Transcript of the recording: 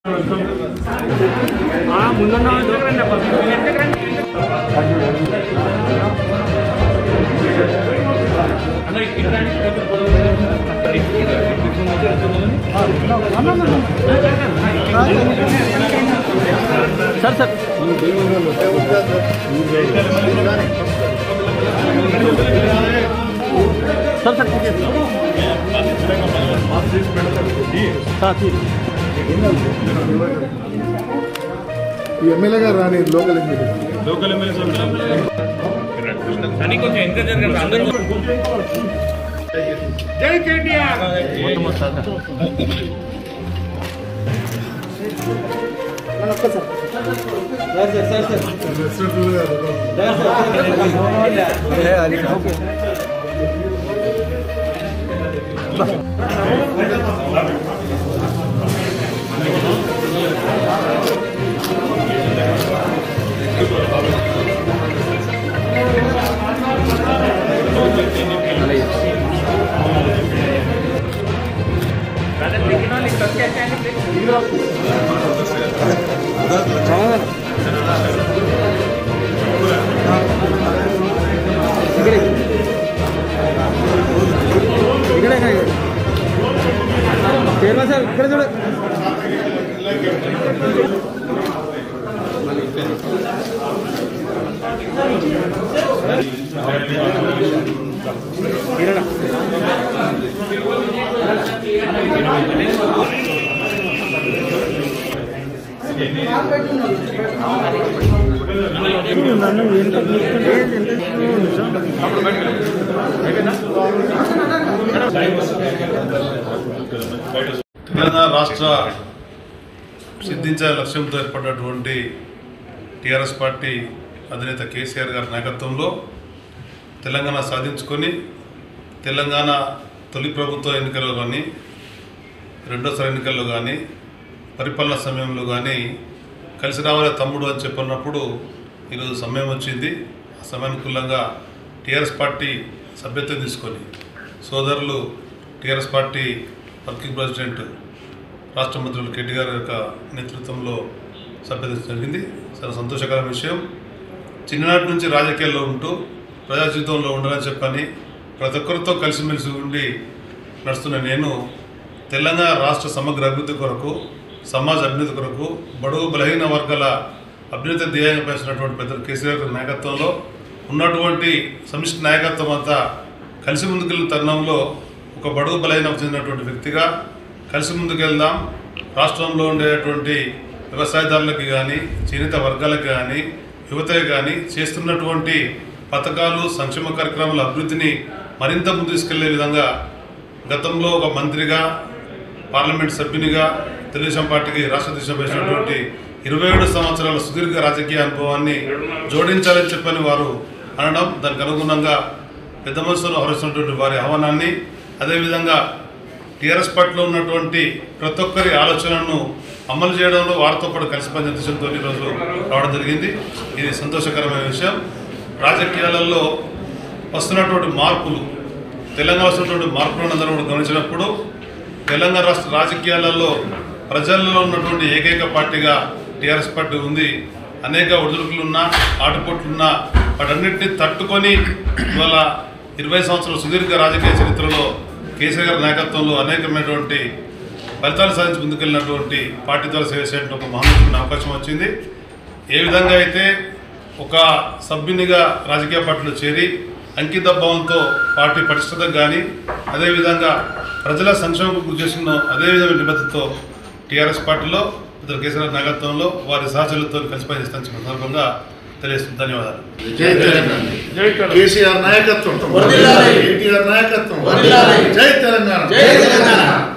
ముందున్న దూరండి అప్ప ఎంతకు రండి sir sir sir sir sir ఈ ఎమ్మెల్యే గారు రాని లోకల్ ఎమ్మెల్యే లోకల్ ఎమ్మెల్యే అని కొంచెం ఎంకరేజ్ జరగదు అందరూ జై కేటీఆర్ రెస్టారెంట్ గారు సార్ ఇక్కడ చూడ తెలంగాణ రాష్ట్ర సిద్ధించే లక్ష్యంతో ఏర్పడినటువంటి టీఆర్ఎస్ పార్టీ అధినేత కేసీఆర్ గారి నాయకత్వంలో తెలంగాణ సాధించుకొని తెలంగాణ తొలి ప్రభుత్వ ఎన్నికల్లో కానీ రెండోసారి ఎన్నికల్లో కానీ పరిపాలన సమయంలో కానీ కలిసి రావాలి తమ్ముడు అని చెప్పినప్పుడు ఈరోజు సమయం వచ్చింది ఆ సమయానుకూలంగా టీఆర్ఎస్ పార్టీ సభ్యత్వం తీసుకొని సోదరులు టీఆర్ఎస్ పార్టీ వర్కింగ్ ప్రెసిడెంట్ రాష్ట్ర మంత్రులు కేటీ గారి యొక్క నేతృత్వంలో సభ్యత జరిగింది చాలా సంతోషకరమైన విషయం చిన్ననాటి నుంచి రాజకీయాల్లో ఉంటూ ప్రజా జీవితంలో ఉండాలని చెప్పని ప్రతి ఒక్కరితో కలిసిమెలిసి ఉండి నడుస్తున్న నేను తెలంగాణ రాష్ట్ర సమగ్ర అభివృద్ధి కొరకు సమాజ అభివృద్ధి కొరకు బడుగు బలహీన వర్గాల అభ్యున్నతి ధ్యేయంగా పేసినటువంటి పెద్దలు కేసీఆర్ గారి నాయకత్వంలో ఉన్నటువంటి సమిష్టి నాయకత్వం అంతా కలిసి ముందుకెళ్ళిన తరుణంలో ఒక బడుగు బలహీన చెందినటువంటి వ్యక్తిగా కలిసి ముందుకెళ్దాం రాష్ట్రంలో ఉండేటువంటి వ్యవసాయదారులకు కానీ చేనేత వర్గాలకు కానీ యువతకి కానీ చేస్తున్నటువంటి పథకాలు సంక్షేమ కార్యక్రమాల అభివృద్ధిని మరింత ముందు తీసుకెళ్లే విధంగా గతంలో ఒక మంత్రిగా పార్లమెంట్ సభ్యునిగా తెలుగుదేశం పార్టీకి రాష్ట్ర దిశ వేసినటువంటి ఇరవై ఏడు సంవత్సరాల సుదీర్ఘ రాజకీయ అనుభవాన్ని జోడించాలని చెప్పని వారు అనడం దానికి అనుగుణంగా పెద్ద మనసులో హరిస్తున్నటువంటి వారి ఆహ్వానాన్ని అదేవిధంగా టీఆర్ఎస్ పార్టీలో ఉన్నటువంటి ప్రతి ఒక్కరి ఆలోచనలను అమలు చేయడంలో వారితో పాటు కలిసి పనిచేసే ఉద్దేశంతో ఈరోజు రావడం జరిగింది ఇది సంతోషకరమైన విషయం రాజకీయాలలో వస్తున్నటువంటి మార్పులు తెలంగాణ వస్తున్నటువంటి మార్పులను అందరూ కూడా గమనించినప్పుడు తెలంగాణ రాష్ట్ర రాజకీయాలలో ప్రజల్లో ఉన్నటువంటి ఏకైక పార్టీగా టీఆర్ఎస్ పార్టీ ఉంది అనేక ఒడిదుడుకులున్నా ఆటుపోట్లున్నా వాటన్నిటిని తట్టుకొని ఇవాళ ఇరవై సంవత్సరాల సుదీర్ఘ రాజకీయ చరిత్రలో కేసీఆర్ గారి నాయకత్వంలో అనేకమైనటువంటి ఫలితాలు సాధించి ముందుకెళ్ళినటువంటి పార్టీ ద్వారా సేవ చేయడం ఒక మహోన్నతమైన అవకాశం వచ్చింది ఏ విధంగా అయితే ఒక సభ్యునిగా రాజకీయ పార్టీలో చేరి అంకిత భావంతో పార్టీ పటిష్టతకు కానీ అదేవిధంగా ప్రజల సంక్షేమం కృషి చేసిన అదే విధమైన నిబద్ధతతో టీఆర్ఎస్ పార్టీలో ఇద్దరు కేసీఆర్ నాయకత్వంలో వారి సహచరులతో కలిసి పనిచేస్తాను సందర్భంగా తెలియజేస్తుంది ధన్యవాదాలు జై తెలంగాణ కేసీఆర్ నాయకత్వం వర్ధిల్లాలి. కేటీఆర్ నాయకత్వం వర్ధిల్లాలి. జై తెలంగాణ జై తెలంగాణ